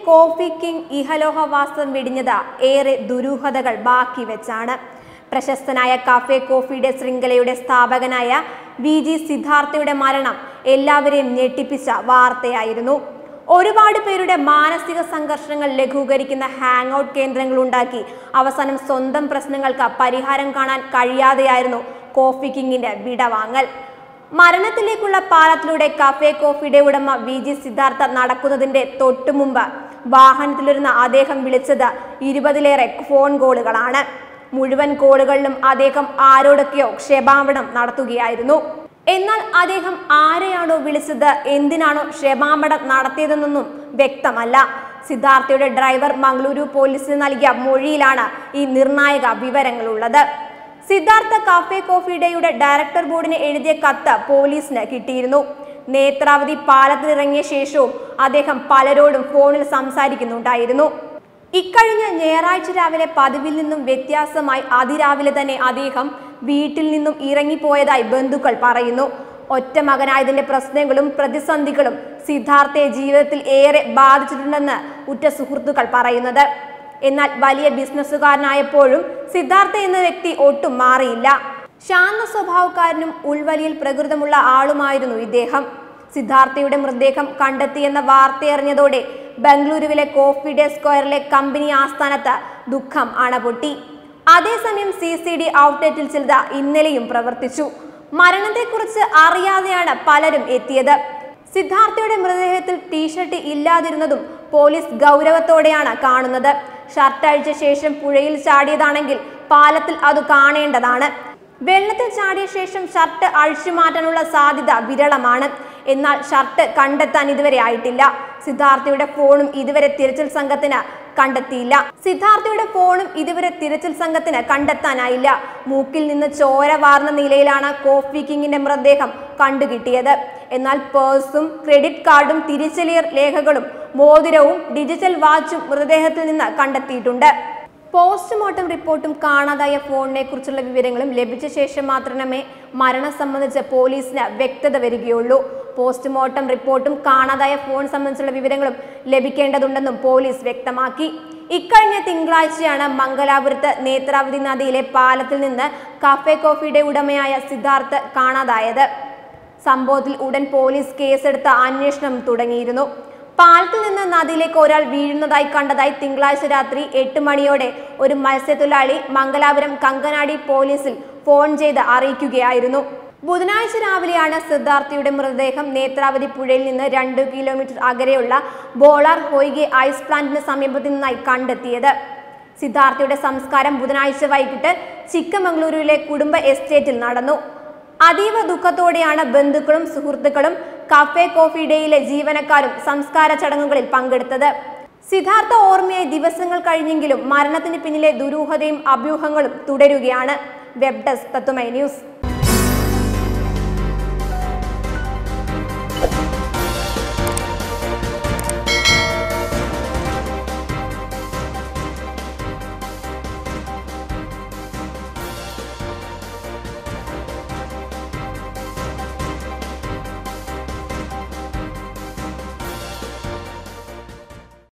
coffee king ഇഹലോഹവാസം വെടിഞ്ഞത് ഏറെ ദുരൂഹതകൾ ബാക്കി വെച്ചാണ് പ്രശസ്തനായ കഫേ കോഫിയുടെ ശൃംഖലയുടെ സ്ഥാപകനായ വി ജി സിദ്ധാർത്ഥയുടെ മരണം എല്ലാവരെയും ഞെട്ടിപ്പിച്ച വാർത്തയായിരുന്നു ഒരുപാട് പേരുടെ മാനസിക സംഘർഷങ്ങൾ ലഘൂകരിക്കുന്ന ഹാങ് ഔട്ട് കേന്ദ്രങ്ങൾ ഉണ്ടാക്കി അവസാനം സ്വന്തം പ്രശ്നങ്ങൾക്ക് പരിഹാരം കാണാൻ കഴിയാതെയായിരുന്നു കോഫി കിങ്ങിന്റെ വിടവാങ്ങൽ മരണത്തിലേക്കുള്ള പാലത്തിലൂടെ കഫേ കോഫിയുടെ ഉടമ വി ജി സിദ്ധാർത്ഥ നടക്കുന്നതിന്റെ തൊട്ടുമുമ്പ് വാഹനത്തിലിരുന്ന അദ്ദേഹം വിളിച്ചത് ഇരുപതിലേറെ ഫോൺ കോളുകളാണ് മുഴുവൻ കോളുകളിലും അദ്ദേഹം ആരോടൊക്കെയോ ക്ഷമാപണം നടത്തുകയായിരുന്നു എന്നാൽ അദ്ദേഹം ആരെയാണോ വിളിച്ചത് എന്തിനാണോ ക്ഷമാപണം നടത്തിയതെന്നൊന്നും വ്യക്തമല്ല സിദ്ധാർത്ഥയുടെ ഡ്രൈവർ മംഗളൂരു പോലീസിന് നൽകിയ മൊഴിയിലാണ് ഈ നിർണായക വിവരങ്ങളുള്ളത് സിദ്ധാർത്ഥ കാഫേ കോഫി ഡേയുടെ ഡയറക്ടർ ബോർഡിന് എഴുതിയ കത്ത് പോലീസിന് കിട്ടിയിരുന്നു നേത്രാവതി പാലത്തിലിറങ്ങിയ ശേഷവും അദ്ദേഹം പലരോടും ഫോണിൽ സംസാരിക്കുന്നുണ്ടായിരുന്നു ഇക്കഴിഞ്ഞ ഞായറാഴ്ച രാവിലെ പതിവിൽ നിന്നും വ്യത്യാസമായി അതിരാവിലെ തന്നെ അദ്ദേഹം വീട്ടിൽ നിന്നും ഇറങ്ങിപ്പോയതായി ബന്ധുക്കൾ പറയുന്നു ഒറ്റ മകനായതിന്റെ പ്രശ്നങ്ങളും പ്രതിസന്ധികളും സിദ്ധാർത്ഥയെ ജീവിതത്തിൽ ഏറെ ബാധിച്ചിട്ടുണ്ടെന്ന് ഉറ്റ സുഹൃത്തുക്കൾ പറയുന്നത് എന്നാൽ വലിയ ബിസിനസ്സുകാരനായപ്പോഴും സിദ്ധാർത്ഥ എന്ന വ്യക്തി ഒട്ടും മാറിയില്ല ശാന്ത സ്വഭാവക്കാരനും ഉൾവലിയിൽ പ്രകൃതമുള്ള ആളുമായിരുന്നു ഇദ്ദേഹം സിദ്ധാർത്ഥയുടെ മൃതദേഹം കണ്ടെത്തിയെന്ന വാർത്തയറിഞ്ഞതോടെ ബംഗളൂരുവിലെ കോഫി ഡേ സ്ക്വയറിലെ കമ്പനി ആസ്ഥാനത്ത് ദുഃഖം അണപൊട്ടി അതേസമയം സി സി ഡി ഔട്ട്ലെറ്റിൽ ചിലത് ഇന്നലെയും പ്രവർത്തിച്ചു മരണത്തെക്കുറിച്ച് അറിയാതെയാണ് പലരും എത്തിയത് സിദ്ധാർത്ഥയുടെ മൃതദേഹത്തിൽ ടീഷർട്ട് ഇല്ലാതിരുന്നതും പോലീസ് ഗൗരവത്തോടെയാണ് കാണുന്നത് ഷർട്ട് അഴിച്ച ശേഷം പുഴയിൽ ചാടിയതാണെങ്കിൽ പാലത്തിൽ അത് കാണേണ്ടതാണ് വെള്ളത്തിൽ ചാടിയ ശേഷം ഷർട്ട് അഴിച്ചു മാറ്റാനുള്ള സാധ്യത വിരളമാണ് എന്നാൽ ഷർട്ട് കണ്ടെത്താൻ ഇതുവരെ ആയിട്ടില്ല സിദ്ധാർത്ഥയുടെ ഫോണും ഇതുവരെ തിരച്ചിൽ സംഘത്തിന് കണ്ടെത്തിയില്ല സിദ്ധാർത്ഥയുടെ ഫോണും ഇതുവരെ തിരച്ചിൽ സംഘത്തിന് കണ്ടെത്താനായില്ല മൂക്കിൽ നിന്ന് ചോര വാർന്ന നിലയിലാണ് കോഫി കിങ്ങിന്റെ മൃതദേഹം കണ്ടുകിട്ടിയത് എന്നാൽ പേഴ്സും ക്രെഡിറ്റ് കാർഡും തിരിച്ചറിയൽ രേഖകളും മോതിരവും ഡിജിറ്റൽ വാച്ചും മൃതദേഹത്തിൽ നിന്ന് കണ്ടെത്തിയിട്ടുണ്ട് പോസ്റ്റ്മോർട്ടം റിപ്പോർട്ടും കാണാതായ ഫോണിനെ കുറിച്ചുള്ള വിവരങ്ങളും ലഭിച്ച ശേഷം മാത്രമേ മരണം സംബന്ധിച്ച് പോലീസിന് വ്യക്തത വരികയുള്ളൂ പോസ്റ്റ്മോർട്ടം റിപ്പോർട്ടും കാണാതായ ഫോൺ സംബന്ധിച്ചുള്ള വിവരങ്ങളും ലഭിക്കേണ്ടതുണ്ടെന്നും പോലീസ് വ്യക്തമാക്കി ഇക്കഴിഞ്ഞ തിങ്കളാഴ്ചയാണ് മംഗലാപുരത്ത് നേത്രാവതി നദിയിലെ പാലത്തിൽ നിന്ന് കഫേ കോഫിയുടെ ഉടമയായ സിദ്ധാർത്ഥ് കാണാതായത് സംഭവത്തിൽ ഉടൻ പോലീസ് കേസെടുത്ത് അന്വേഷണം തുടങ്ങിയിരുന്നു പാലത്തിൽ നിന്ന് നദിയിലേക്ക് ഒരാൾ വീഴുന്നതായി കണ്ടതായി തിങ്കളാഴ്ച രാത്രി എട്ട് മണിയോടെ ഒരു മത്സ്യത്തൊഴിലാളി മംഗലാപുരം കങ്കനാടി പോലീസിൽ ഫോൺ ചെയ്ത് അറിയിക്കുകയായിരുന്നു ബുധനാഴ്ച രാവിലെയാണ് സിദ്ധാർത്ഥയുടെ മൃതദേഹം നേത്രാവതി പുഴയിൽ നിന്ന് രണ്ട് കിലോമീറ്റർ അകലെയുള്ള ബോളാർ ഹൊയ്ഗെ ഐസ് പ്ലാന്റിന് സമീപത്തു നിന്നായി കണ്ടെത്തിയത് സിദ്ധാർത്ഥയുടെ സംസ്കാരം ബുധനാഴ്ച വൈകിട്ട് ചിക്കമംഗളൂരുവിലെ കുടുംബ എസ്റ്റേറ്റിൽ നടന്നു അതീവ ദുഃഖത്തോടെയാണ് ബന്ധുക്കളും സുഹൃത്തുക്കളും കഫേ കോഫി ഡേയിലെ ജീവനക്കാരും സംസ്കാര ചടങ്ങുകളിൽ പങ്കെടുത്തത് സിദ്ധാർത്ഥ ഓർമ്മയായി ദിവസങ്ങൾ കഴിഞ്ഞെങ്കിലും മരണത്തിന് പിന്നിലെ ദുരൂഹതയും അഭ്യൂഹങ്ങളും തുടരുകയാണ് വെബ് ഡെസ്ക് തത്തുമൈ ന്യൂസ്